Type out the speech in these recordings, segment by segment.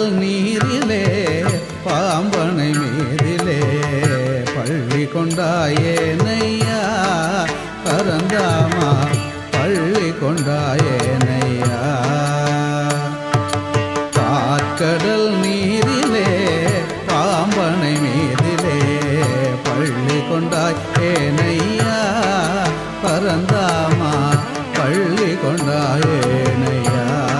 நீரிலே பாம்பனை மீதிலே பள்ளி கொண்டாயேனையா பரந்தாமா பள்ளி கொண்டாயேனையா காற்கடல் நீரிலே பாம்பனை மீதிலே பள்ளி கொண்டாய் ஏனையா பரந்தாமா பள்ளி கொண்டாயேனையா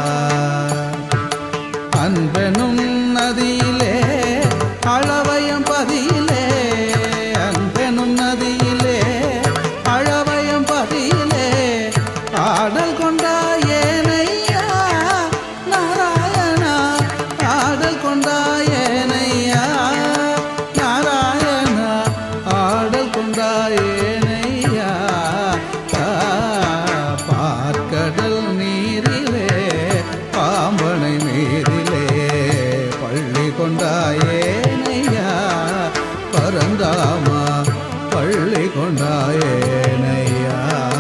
அன்பெனும் நதியிலே அளவயம் பதியிலே அன்பெனும் நதியிலே அளவயம் பதியிலே ஆடல் கொண்டாயேனையா நாராயணா ஆடல் கொண்டாயேனையா நாராயணா ஆடல் கொண்டாயேனையா ஆ, பார்க்கடல் நீரிலே பாம்பனை மீதிலே பள்ளி கொண்டாயேனையா பரந்தாமா பள்ளி கொண்டாயேனையா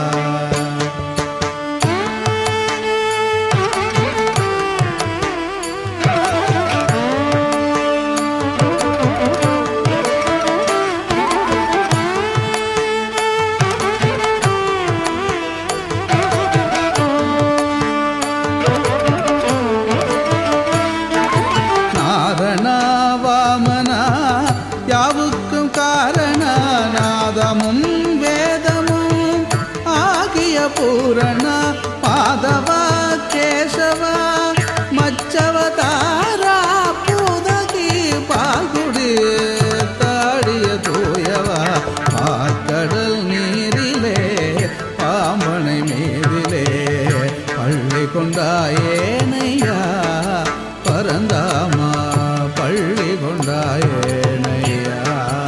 நாரணா வாமனா யாவுக்கும் காரண நாதமும் வேதமும் ஆகிய பூரண மாதவா கேசவா மச்சவதாரா பூதகி பால்குடி தாடிய தூயவா பாக்கடல் நீரிலே பாம்பனை மீதிலே பள்ளி கொண்டாயேனையா பரந்தாமா பள்ளி கொண்டாயேனையா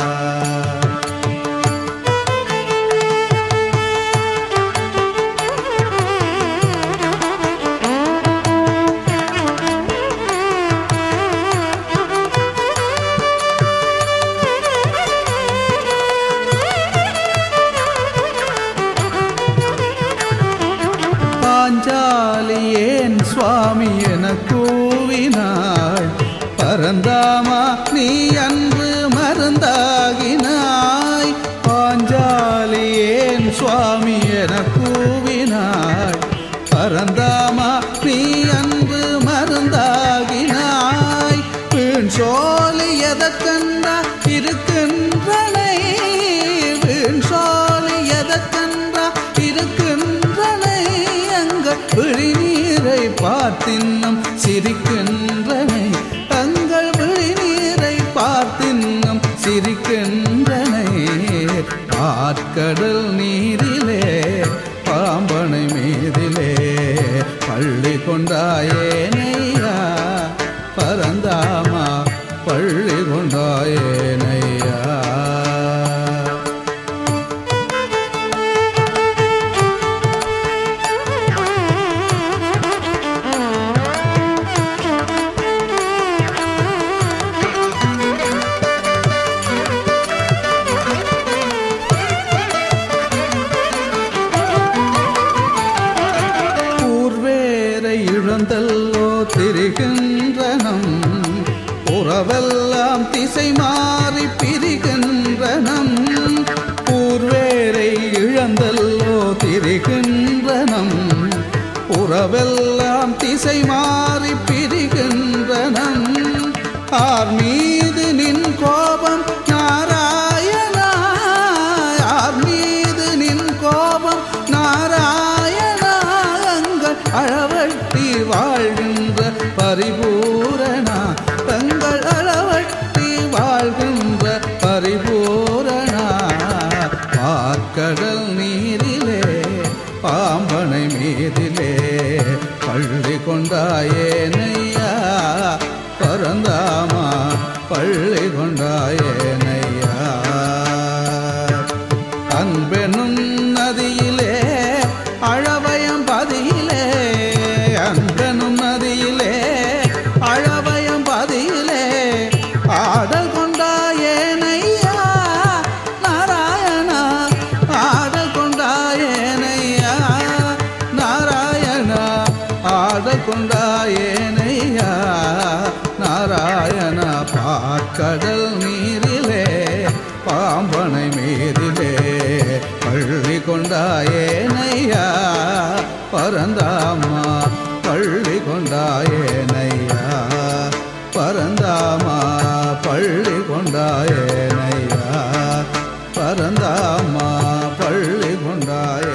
பாஞ்சாலி ஏன் சுவாமி என கூவினாய் பரந்தாமா நீ அன்று மருந்தாகினாய் பாஞ்சாலி ஏன் சுவாமி என கூவினாய் பரந்தாமா நீ அன்று மருந்தாகினாய் வீண் சோலை எதற்கண்டா இருக்கின்றனை வீண் சோலை எதற்கண்டா இருக்கின்றனை எங்கள் விழிநீரை பார்த்தின்னும் சிரிக்கின்றனை தங்கள் விழிநீரை பார்த்தின்னும் சிரிக்கின்றனை ஆட்கடல் நீரிலே பாம்பனை மீதிலே பள்ளி கொண்டாயேனையா பரந்தாமா பள்ளி கொண்டாயேனையா ஊர்வேரை இழந்தல்லோ திரிகின்றனம் உறவெல்லாம் திசை மாறி பிரிகின்றனம் ஊர்வேரை இழந்தல்லோ திரிகின்றனம் உறவெல்லாம் திசை மாறி பிரிகின்றனம் ஆர் மீது நின் கோபம் நாராயணா யார் மீது நின் கோபம் நாராயணா எங்கள் அளவட்டி வாழ்கின்ற பரிபூரணா தங்கள் அளவட்டி வாழ்கின்ற பரிபூரணா பார்க்கடல் நீரிலே பாம்பனை மீதிலே பள்ளி கொண்டாயேனையா பரந்தாமா பள்ளி கொண்டாயேனையா அன்பெனும் நதியிலே அழவயம் பதியிலே அன்பெனும் நதியிலே அழவயம் பதியிலே ஆடல் கொண்டாயேனையா நாராயணா ஆடல் கொண்டாயேனையா நாராயணா ஆடல் கொண்டாயேனையா கொண்டாயேனையா பரந்தாமா பள்ளி கொண்டாயேனையா பரந்தாமா பள்ளி கொண்டாயேனையா பரந்தாமா பள்ளி கொண்டாய